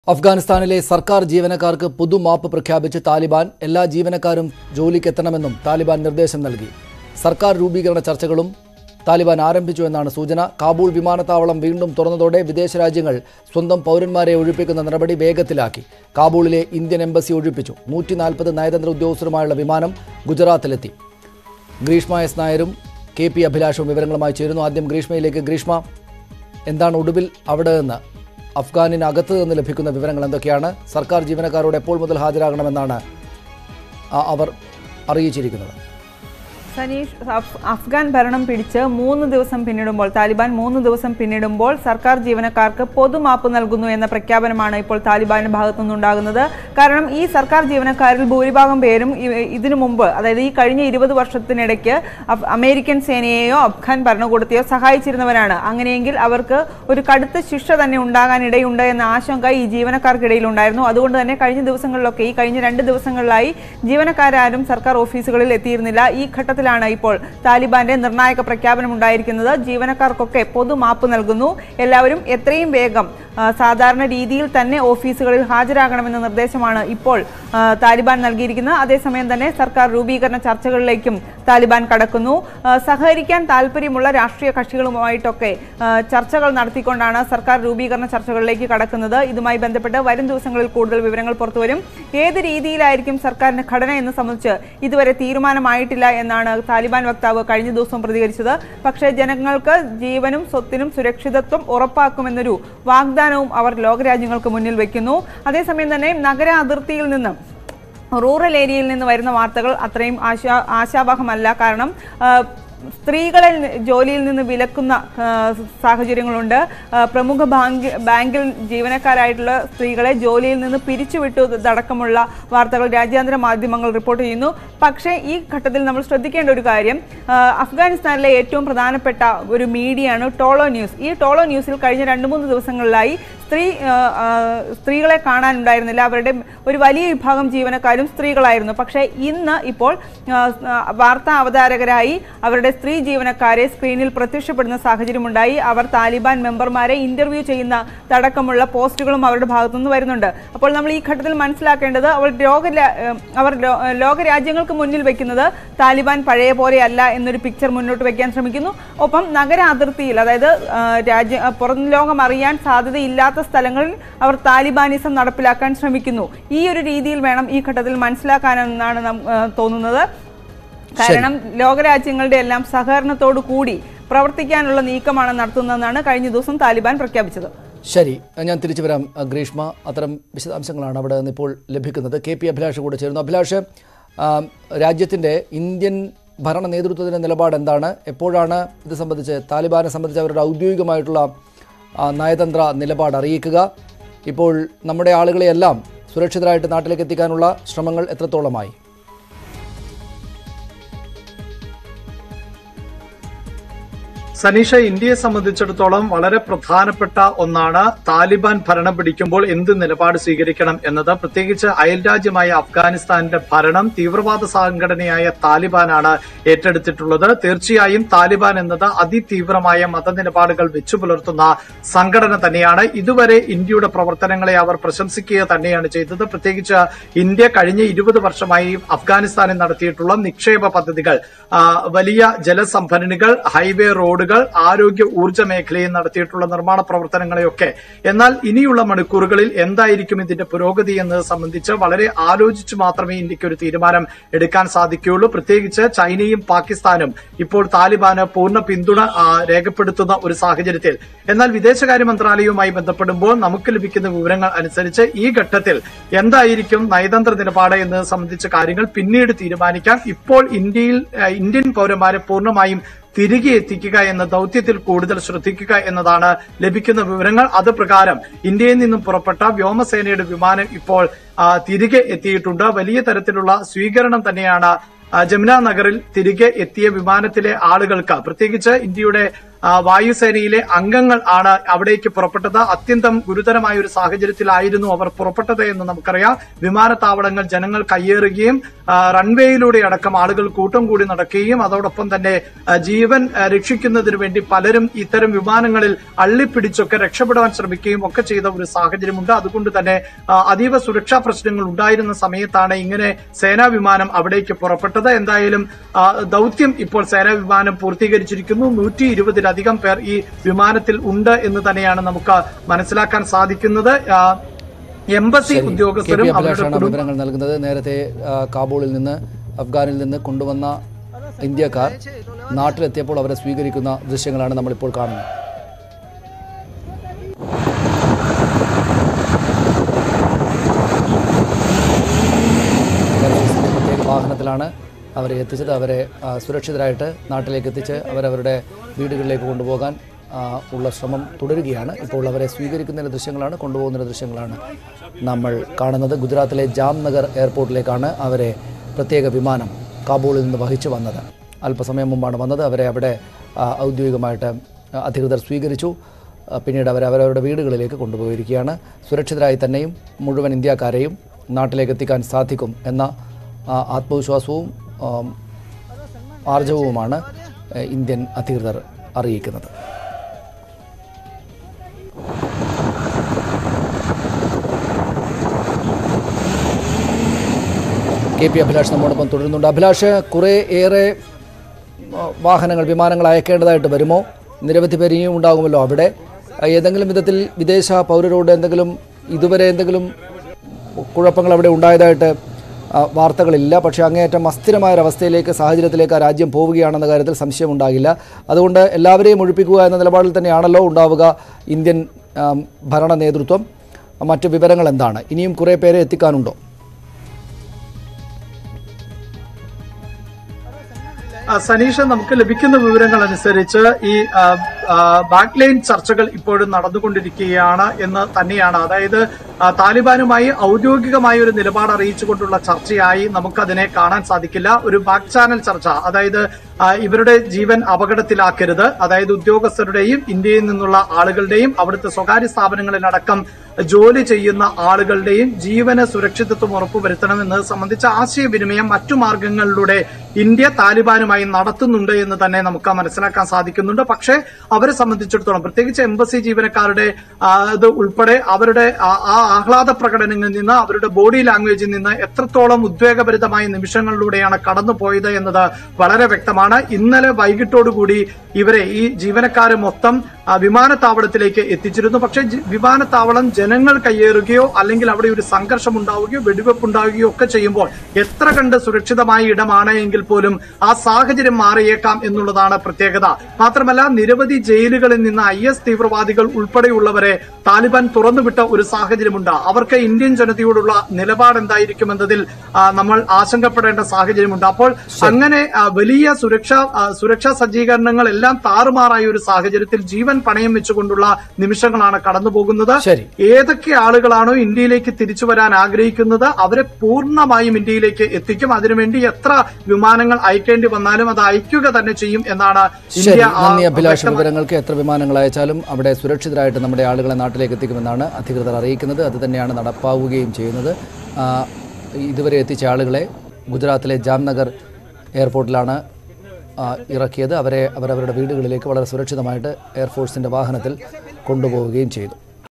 അഫ്ഗാനിസ്ഥാനിലെ സർക്കാർ ജീവനക്കാർക്ക് പൊതുമാപ്പ് പ്രഖ്യാപിച്ച് താലിബാൻ എല്ലാ ജീവനക്കാരും ജോലിക്കെത്തണമെന്നും താലിബാൻ നിർദ്ദേശം നൽകി സർക്കാർ രൂപീകരണ ചർച്ചകളും താലിബാൻ ആരംഭിച്ചു എന്നാണ് സൂചന കാബൂൾ വിമാനത്താവളം വീണ്ടും തുറന്നതോടെ വിദേശ രാജ്യങ്ങൾ സ്വന്തം പൗരന്മാരെ ഒഴിപ്പിക്കുന്ന നടപടി വേഗത്തിലാക്കി കാബൂളിലെ ഇന്ത്യൻ എംബസി ഒഴിപ്പിച്ചു നൂറ്റി നാൽപ്പത് നയതന്ത്ര ഉദ്യോഗസ്ഥരുമായുള്ള വിമാനം ഗുജറാത്തിലെത്തി ഗ്രീഷ്മ എസ് നായരും കെ പി അഭിലാഷും വിവരങ്ങളുമായി ചേരുന്നു ആദ്യം ഗ്രീഷ്മയിലേക്ക് ഗ്രീഷ്മ എന്താണ് ഒടുവിൽ അവിടെ നിന്ന് അഫ്ഗാനിനകത്ത് നിന്ന് ലഭിക്കുന്ന വിവരങ്ങൾ എന്തൊക്കെയാണ് സർക്കാർ ജീവനക്കാരോട് എപ്പോൾ മുതൽ ഹാജരാകണമെന്നാണ് ആ- അവർ അറിയിച്ചിരിക്കുന്നത് സനീഷ് അഫ്- അഫ്ഗാൻ ഭരണം പിടിച്ച് മൂന്ന് ദിവസം പിന്നിടുമ്പോൾ താലിബാൻ മൂന്ന് ദിവസം പിന്നിടുമ്പോൾ സർക്കാർ ജീവനക്കാർക്ക് പൊതുമാപ്പ് നൽകുന്നു എന്ന പ്രഖ്യാപനമാണ് ഇപ്പോൾ താലിബാന്റെ ഭാഗത്തു നിന്നുണ്ടാകുന്നത് കാരണം ഈ സർക്കാർ ജീവനക്കാരിൽ ഭൂരിഭാഗം പേരും ഇ- ഇതിനു മുമ്പ് അതായത് ഈ കഴിഞ്ഞ ഇരുപത് വർഷത്തിനിടയ്ക്ക് അഫ്- അമേരിക്കൻ സേനയെയോ അഫ്ഗാൻ ഭരണകൂടത്തെയോ സഹായിച്ചിരുന്നവരാണ് അങ്ങനെയെങ്കിൽ അവർക്ക് ഒരു കടുത്ത ശിക്ഷ തന്നെ ഉണ്ടാകാനിടയുണ്ട് എന്ന ആശങ്ക ഈ ജീവനക്കാർക്കിടയിൽ ഉണ്ടായിരുന്നു അതുകൊണ്ട് തന്നെ കഴിഞ്ഞ ദിവസങ്ങളിലൊക്കെ ഈ കഴിഞ്ഞ രണ്ട് ദിവസങ്ങളിലായി ജീവനക്കാരും സർക്കാർ ഓഫീസുകളിൽ എത്തിയിരുന്നില്ല ഈ ഘട്ടത്തിലാണ് ഇപ്പോൾ താലിബാന്റെ നിർണായക പ്രഖ്യാപനം ഉണ്ടായിരിക്കുന്നത് ജീവനക്കാർക്കൊക്കെ പൊതുമാപ്പ് നൽകുന്നു എല്ലാവരും എത്രയും വേഗം ആ, സാധാരണ രീതിയിൽ തന്നെ ഓഫീസുകളിൽ ഹാജരാകണമെന്ന നിർദ്ദേശമാണ് ഇപ്പോൾ ആ, താലിബാൻ നൽകിയിരിക്കുന്നത് അതേസമയം തന്നെ സർക്കാർ രൂപീകരണ ചർച്ചകളിലേക്കും താലിബാൻ കടക്കുന്നു ആ, സഹകരിക്കാൻ താല്പര്യമുള്ള രാഷ്ട്രീയ കക്ഷികളുമായിട്ടൊക്കെ ആ, ചർച്ചകൾ നടത്തിക്കൊണ്ടാണ് സർക്കാർ രൂപീകരണ ചർച്ചകളിലേക്ക് കടക്കുന്നത് ഇതുമായി ബന്ധപ്പെട്ട് വരും ദിവസങ്ങളിൽ കൂടുതൽ വിവരങ്ങൾ പുറത്തുവരും ഏത് രീതിയിലായിരിക്കും സർക്കാരിന്റെ ഘടന എന്ന് സംബന്ധിച്ച് ഇതുവരെ തീരുമാനമായിട്ടില്ല എന്നാണ് താലിബാൻ വക്താവ് കഴിഞ്ഞ ദിവസം പ്രതികരിച്ചത് പക്ഷേ ജനങ്ങൾക്ക് ജീവനും സ്വത്തിനും സുരക്ഷിതത്വം ഉറപ്പാക്കുമെന്നൊരു വാഗ്ദാനവും അവർ ലോകരാജ്യങ്ങൾക്ക് മുന്നിൽ വെക്കുന്നു അതേസമയം തന്നെ നഗര അതിർത്തിയിൽ നിന്ന് റൂറൽ ഏരിയയിൽ നിന്ന് വരുന്ന വാർത്തകൾ അത്രയും ആശാ ആശാവഹമല്ല കാരണം ആ, സ്ത്രീകളെ നി- ജോലിയിൽ നിന്ന് വിലക്കുന്ന ആ, സാഹചര്യങ്ങളുണ്ട് ആ, പ്രമുഖ ബാങ്ക് ബാങ്കിൽ ജീവനക്കാരായിട്ടുള്ള സ്ത്രീകളെ ജോലിയിൽ നിന്ന് പിരിച്ചുവിട്ടു അടക്കമുള്ള വാർത്തകൾ രാജ്യാന്തര മാധ്യമങ്ങൾ റിപ്പോർട്ട് ചെയ്യുന്നു പക്ഷേ ഈ ഘട്ടത്തിൽ നമ്മൾ ശ്രദ്ധിക്കേണ്ട ഒരു കാര്യം ആ, അഫ്ഗാനിസ്ഥാനിലെ ഏറ്റവും പ്രധാനപ്പെട്ട ഒരു മീഡിയയാണ് ടോളോ ന്യൂസ് ഈ ടോളോ ന്യൂസിൽ കഴിഞ്ഞ രണ്ട് മൂന്ന് ദിവസങ്ങളിലായി സ്ത്രീ ആ, ആ, സ്ത്രീകളെ കാണാനുണ്ടായിരുന്നില്ല അവരുടെ ഒരു വലിയ വിഭാഗം ജീവനക്കാരും സ്ത്രീകളായിരുന്നു പക്ഷേ ഇന്ന് ഇപ്പോൾ ആ, ആ, വാർത്താ അവതാരകരായി അവരുടെ സ്ത്രീ ജീവനക്കാരെ സ്ക്രീനിൽ പ്രത്യക്ഷപ്പെടുന്ന സാഹചര്യമുണ്ടായി അവർ താലിബാൻ മെമ്പർമാരെ ഇന്റർവ്യൂ ചെയ്യുന്ന തടക്കമുള്ള പോസ്റ്റുകളും അവരുടെ ഭാഗത്തുനിന്ന് വരുന്നുണ്ട് അപ്പോൾ നമ്മൾ ഈ ഘട്ടത്തിൽ മനസ്സിലാക്കേണ്ടത് അവർ ലോക രാ- ഏഹ് അവർ ലോ- ഏഹ് ലോകരാജ്യങ്ങൾക്ക് മുന്നിൽ വെക്കുന്നത് താലിബാൻ പഴയ പോലെയല്ല എന്നൊരു പിക്ചർ മുന്നോട്ട് വെക്കാൻ ശ്രമിക്കുന്നു ഒപ്പം നഗര അതിർത്തിയിൽ അതായത് ആ, രാജ്യ ആ, പുറം ലോകം അറിയാൻ സാധ്യതയില്ലാത്ത സ്ഥലങ്ങളിൽ അവർ താലിബാനിസം നടപ്പിലാക്കാൻ ശ്രമിക്കുന്നു ഈ ഒരു രീതിയിൽ വേണം ഈ ഘട്ടത്തിൽ മനസ്സിലാക്കാനെന്നാണ് നം- ആ, തോന്നുന്നത് കാരണം ലോകരാജ്യങ്ങളുടെ എല്ലാം സഹകരണത്തോടു കൂടി പ്രവർത്തിക്കാനുള്ള നീക്കമാണ് നടത്തുന്നതെന്നാണ് കഴിഞ്ഞ ദിവസം താലിബാൻ പ്രഖ്യാപിച്ചത് ശരി ഞാൻ തിരിച്ചു വരാം അഹ് ഗ്രീഷ്മ അത്തരം വിശദാംശങ്ങളാണ് അവിടെ നിന്ന് ഇപ്പോൾ ലഭിക്കുന്നത് കെ പി അഭിലാഷ് കൂടെ ചേരുന്നു അഭിലാഷ് ആം, രാജ്യത്തിൻ്റെ ഇന്ത്യൻ ഭരണ നേതൃത്വത്തിൻ്റെ നിലപാട് എന്താണ് എപ്പോഴാണ് ഇത് സംബന്ധിച്ച് താലിബാനെ സംബന്ധിച്ച് അവരുടെ ഔദ്യോഗികമായിട്ടുള്ള ആ, നയതന്ത്ര നിലപാട് അറിയിക്കുക ഇപ്പോൾ നമ്മുടെ ആളുകളെയെല്ലാം സുരക്ഷിതരായിട്ട് നാട്ടിലേക്ക് എത്തിക്കാനുള്ള ശ്രമങ്ങൾ എത്രത്തോളമായി സനീഷ ഇന്ത്യയെ സംബന്ധിച്ചിടത്തോളം വളരെ പ്രധാനപ്പെട്ട ഒന്നാണ് താലിബാൻ ഭരണം പിടിക്കുമ്പോൾ എന്ത് നിലപാട് സ്വീകരിക്കണം എന്നത് പ്രത്യേകിച്ച് അയൽരാജ്യമായ അഫ്ഗാനിസ്ഥാന്റെ ഭരണം തീവ്രവാദ സംഘടനയായ താലിബാനാണ് ഏറ്റെടുത്തിട്ടുള്ളത് തീർച്ചയായും താലിബാൻ എന്നത് അതിതീവ്രമായ മതനിലപാടുകൾ വെച്ചു പുലർത്തുന്ന സംഘടന തന്നെയാണ് ഇതുവരെ ഇന്ത്യയുടെ പ്രവർത്തനങ്ങളെ അവർ പ്രശംസിക്കുക തന്നെയാണ് ചെയ്തത് പ്രത്യേകിച്ച് ഇന്ത്യ കഴിഞ്ഞ ഇരുപത് വർഷമായി അഫ്ഗാനിസ്ഥാനിൽ നടത്തിയിട്ടുള്ള നിക്ഷേപ പദ്ധതികൾ ആ, വലിയ ജലസംഭരണികൾ ഹൈവേ റോഡുകൾ ആരോഗ്യ ഊർജ്ജ മേഖലയിൽ നടത്തിയിട്ടുള്ള നിർമ്മാണ പ്രവർത്തനങ്ങളെയൊക്കെ എന്നാൽ ഇനിയുള്ള മണിക്കൂറുകളിൽ എന്തായിരിക്കും ഇതിന്റെ പുരോഗതി എന്നത് സംബന്ധിച്ച് വളരെ ആലോചിച്ച് മാത്രമേ ഇന്ത്യക്ക് ഒരു തീരുമാനം എടുക്കാൻ സാധിക്കുകയുള്ളൂ പ്രത്യേകിച്ച് ചൈനയും പാകിസ്ഥാനും ഇപ്പോൾ താലിബാന് പൂർണ്ണ പിന്തുണ ആ, രേഖപ്പെടുത്തുന്ന ഒരു സാഹചര്യത്തിൽ എന്നാൽ വിദേശകാര്യ മന്ത്രാലയവുമായി ബന്ധപ്പെടുമ്പോൾ നമുക്ക് ലഭിക്കുന്ന വിവരങ്ങൾ അനുസരിച്ച് ഈ ഘട്ടത്തിൽ എന്തായിരിക്കും നയതന്ത്ര നിലപാട് എന്നത് സംബന്ധിച്ച കാര്യങ്ങൾ പിന്നീട് തീരുമാനിക്കാം ഇപ്പോൾ ഇന്ത്യയിൽ ആ, ഇന്ത്യൻ പൗരന്മാരെ പൂർണ്ണമായും തിരികെ എത്തിക്കുക എന്ന ദൌത്യത്തിൽ കൂടുതൽ ശ്രദ്ധിക്കുക എന്നതാണ് ലഭിക്കുന്ന വിവരങ്ങൾ അത് പ്രകാരം ഇന്ത്യയിൽ നിന്നും പുറപ്പെട്ട വ്യോമസേനയുടെ വിമാനം ഇപ്പോൾ ആ, തിരികെ എത്തിയിട്ടുണ്ട് വലിയ തരത്തിലുള്ള സ്വീകരണം തന്നെയാണ് ആ, ജമുന നഗറിൽ തിരികെ എത്തിയ വിമാനത്തിലെ ആളുകൾക്ക് പ്രത്യേകിച്ച് ഇന്ത്യയുടെ ആ, വായുസേനയിലെ അംഗങ്ങൾ ആണ് അവിടേക്ക് പുറപ്പെട്ടത് അത്യന്തം ഗുരുതരമായ ഒരു സാഹചര്യത്തിലായിരുന്നു അവർ പുറപ്പെട്ടത് എന്ന് നമുക്കറിയാം വിമാനത്താവളങ്ങൾ ജനങ്ങൾ കയ്യേറുകയും ആ, റൺവേയിലൂടെ അടക്കം ആളുകൾ കൂട്ടം കൂടി നടക്കുകയും അതോടൊപ്പം തന്നെ ആ, ജീവൻ ആ, രക്ഷിക്കുന്നതിന് വേണ്ടി പലരും ഇത്തരം വിമാനങ്ങളിൽ അള്ളിപ്പിടിച്ചൊക്കെ രക്ഷപ്പെടാൻ ശ്രമിക്കുകയും ഒക്കെ ചെയ്ത ഒരു സാഹചര്യമുണ്ട് അതുകൊണ്ട് തന്നെ ആ, അതീവ സുരക്ഷാ പ്രശ്നങ്ങൾ ഉണ്ടായിരുന്ന സമയത്താണ് ഇങ്ങനെ സേനാ വിമാനം അവിടേക്ക് പുറപ്പെട്ടത് എന്തായാലും ആ, ദൗത്യം ഇപ്പോൾ സേനാ വിമാനം പൂർത്തീകരിച്ചിരിക്കുന്നു നൂറ്റി ഇരുപതിലധികം പേർ ഈ വിമാനത്തിൽ ഉണ്ട് എന്ന് തന്നെയാണ് നമുക്ക് മനസ്സിലാക്കാൻ സാധിക്കുന്നത് ആ, എംബസി കെ പി ഉദ്യോഗസ്ഥരും അവരുടെ അഭിലാഷാണ് കുടുംബ വിവരങ്ങൾ നൽകുന്നത് നേരത്തെ ആ, കാബൂളിൽ നിന്ന് അഫ്ഗാനിൽ നിന്ന് കൊണ്ടുവന്ന ഇന്ത്യക്കാർ നാട്ടിലെത്തിയപ്പോൾ അവരെ സ്വീകരിക്കുന്ന ദൃശ്യങ്ങളാണ് നമ്മളിപ്പോൾ കാണുന്നത് സർവീസിന്റെ പ്രത്യേക വാഹനത്തിലാണ് അവരെ എത്തിച്ചത് അവരെ ആ, സുരക്ഷിതരായിട്ട് നാട്ടിലേക്ക് എത്തിച്ച് അവരവരുടെ വീടുകളിലേക്ക് കൊണ്ടുപോകാൻ ആ, ഉള്ള ശ്രമം തുടരുകയാണ് ഇപ്പോൾ അവരെ സ്വീകരിക്കുന്നതിൻ്റെ ദൃശ്യങ്ങളാണ് കൊണ്ടുപോകുന്നതിൻ്റെ ദൃശ്യങ്ങളാണ് നമ്മൾ കാണുന്നത് ഗുജറാത്തിലെ ജാംനഗർ എയർപോർട്ടിലേക്കാണ് അവരെ പ്രത്യേക വിമാനം കാബൂളിൽ നിന്ന് വഹിച്ചു വന്നത് അല്പസമയം മുമ്പാണ് വന്നത് അവരെ അവിടെ ആ, ഔദ്യോഗികമായിട്ട് അധികൃതർ സ്വീകരിച്ചു ആ, പിന്നീട് അവരെ അവരവരുടെ വീടുകളിലേക്ക് കൊണ്ടുപോയിരിക്കുകയാണ് സുരക്ഷിതരായി തന്നെയും മുഴുവൻ ഇന്ത്യക്കാരെയും നാട്ടിലേക്ക് എത്തിക്കാൻ സാധിക്കും എന്ന ആ, ആത്മവിശ്വാസവും ആം, ആർജവവുമാണ് ഏ, ഇന്ത്യൻ അധികൃതർ അറിയിക്കുന്നത് കെ പി അഭിലാഷ് നമ്മോടൊപ്പം തുടരുന്നുണ്ട് അഭിലാഷ് കുറേ ഏറെ ആ, വാഹനങ്ങൾ വിമാനങ്ങൾ അയക്കേണ്ടതായിട്ട് വരുമോ നിരവധി പേര് ഇനിയും ഉണ്ടാകുമല്ലോ അവിടെ ആ, ഏതെങ്കിലും വിധത്തിൽ വിദേശ പൗരരോട് എന്തെങ്കിലും ഇതുവരെ എന്തെങ്കിലും കുഴപ്പങ്ങൾ അവിടെ ഉണ്ടായതായിട്ട് ആ, വാർത്തകളില്ല പക്ഷേ അങ്ങേയറ്റം അസ്ഥിരമായ ഒരവസ്ഥയിലേക്ക് സാഹചര്യത്തിലേക്ക് ആ രാജ്യം പോവുകയാണെന്ന കാര്യത്തിൽ സംശയമുണ്ടാകില്ല അതുകൊണ്ട് എല്ലാവരെയും ഒഴിപ്പിക്കുക എന്ന നിലപാടിൽ തന്നെയാണല്ലോ ഉണ്ടാവുക ഇന്ത്യൻ ആ, ഭരണ നേതൃത്വം മറ്റ് വിവരങ്ങൾ എന്താണ് ഇനിയും കുറേ പേരെ എത്തിക്കാനുണ്ടോ ആ, സനീഷ നമുക്ക് ലഭിക്കുന്ന വിവരങ്ങൾ അനുസരിച്ച് ഈ ബാക്ക് ലൈൻ ചർച്ചകൾ ഇപ്പോഴും നടന്നുകൊണ്ടിരിക്കുകയാണ് എന്ന് തന്നെയാണ് അതായത് ആ, താലിബാനുമായി ഔദ്യോഗികമായ ഒരു നിലപാട് അറിയിച്ചുകൊണ്ടുള്ള ചർച്ചയായി നമുക്കതിനെ കാണാൻ സാധിക്കില്ല ഒരു ബാക്ക് ചാനൽ ചർച്ച അതായത് ആ, ഇവരുടെ ജീവൻ അപകടത്തിലാക്കരുത് അതായത് ഉദ്യോഗസ്ഥരുടെയും ഇന്ത്യയിൽ നിന്നുള്ള ആളുകളുടെയും അവിടുത്തെ സ്വകാര്യ സ്ഥാപനങ്ങളിലടക്കം ജോലി ചെയ്യുന്ന ആളുകളുടെയും ജീവന സുരക്ഷിതത്വം ഉറപ്പുവരുത്തണം എന്നത് സംബന്ധിച്ച ആശയവിനിമയം മറ്റു മാർഗങ്ങളിലൂടെ ഇന്ത്യ താലിബാനുമായി നടത്തുന്നുണ്ട് എന്ന് തന്നെ നമുക്ക് മനസ്സിലാക്കാൻ സാധിക്കുന്നുണ്ട് പക്ഷേ അവരെ സംബന്ധിച്ചിടത്തോളം പ്രത്യേകിച്ച് എംബസി ജീവനക്കാരുടെ ആ, ഇത് ഉൾപ്പെടെ അവരുടെ ആ ആ ആഹ്ലാദ പ്രകടനങ്ങളിൽ നിന്ന് അവരുടെ ബോഡി ലാംഗ്വേജിൽ നിന്ന് എത്രത്തോളം ഉദ്വേഗഭരിതമായ നിമിഷങ്ങളിലൂടെയാണ് കടന്നുപോയത് എന്നത് വളരെ വ്യക്തമാണ് ഇന്നലെ വൈകിട്ടോടുകൂടി ഇവരെ ഈ ജീവനക്കാരെ മൊത്തം ആ, വിമാനത്താവളത്തിലേക്ക് എത്തിച്ചിരുന്നു പക്ഷേ ജി- വിമാനത്താവളം ജനങ്ങൾ കയ്യേറുകയോ അല്ലെങ്കിൽ അവിടെ ഒരു സംഘർഷം ഉണ്ടാവുകയോ വെടിവെപ്പ് ഉണ്ടാവുകയോ ഒക്കെ ചെയ്യുമ്പോൾ എത്ര കണ്ട് സുരക്ഷിതമായ ഇടമാണ് എങ്കിൽ പോലും ആ സാഹചര്യം മാറിയേക്കാം എന്നുള്ളതാണ് പ്രത്യേകത മാത്രമല്ല നിരവധി ജയിലുകളിൽ നിന്ന് ഐ എസ് തീവ്രവാദികൾ ഉൾപ്പെടെയുള്ളവരെ താലിബാൻ തുറന്നുവിട്ട ഒരു സാഹചര്യമുണ്ട് അവർക്ക് ഇന്ത്യൻ ജനതയോടുള്ള നിലപാട് എന്തായിരിക്കുമെന്നതിൽ ആ, നമ്മൾ ആശങ്കപ്പെടേണ്ട സാഹചര്യമുണ്ട് അപ്പോൾ അങ്ങനെ ആ, വലിയ സുരക്ഷാ ആ, സുരക്ഷാ സജ്ജീകരണങ്ങൾ എല്ലാം താറുമാറായ ഒരു സാഹചര്യത്തിൽ ജീവൻ പണയം വെച്ചുകൊണ്ടുള്ള നിമിഷങ്ങളാണ് കടന്നുപോകുന്നത് ശരി. ഏതൊക്കെ ആളുകളാണോ ഇന്ത്യയിലേക്ക് തിരിച്ചു വരാൻ ആഗ്രഹിക്കുന്നത് അവരെ പൂർണ്ണമായും ഇന്ത്യയിലേക്ക് എത്തിക്കും അതിനുവേണ്ടി എത്ര വിമാനങ്ങൾ അയക്കേണ്ടി വന്നാലും അത് അയക്കുക തന്നെ ചെയ്യും എന്നാണ് ശരി ഇന്ത്യ ആ, നന്ദി അഭിലാഷ് വ്യക്തമാ- വിവരങ്ങൾക്ക് എത്ര വിമാനങ്ങൾ അയച്ചാലും അവിടെ സുരക്ഷിതരായിട്ട് നമ്മുടെ ആളുകളെ നാട്ടിലേക്ക് എത്തിക്കുമെന്നാണ് അധികൃതർ അറിയിക്കുന്നത് അത് തന്നെയാണ് നടപ്പാവുകയും ചെയ്യുന്നത് ആ, ഇതുവരെ എത്തിച്ച ആളുകളെ ഗുജറാത്തിലെ ജാംനഗർ എയർപോർട്ടിലാണ് ആ, ഇറക്കിയത് അവരെ അവരവരുടെ വീടുകളിലേക്ക് വളരെ സുരക്ഷിതമായിട്ട് എയർഫോഴ്സിൻ്റെ വാഹനത്തിൽ കൊണ്ടുപോവുകയും ചെയ്തു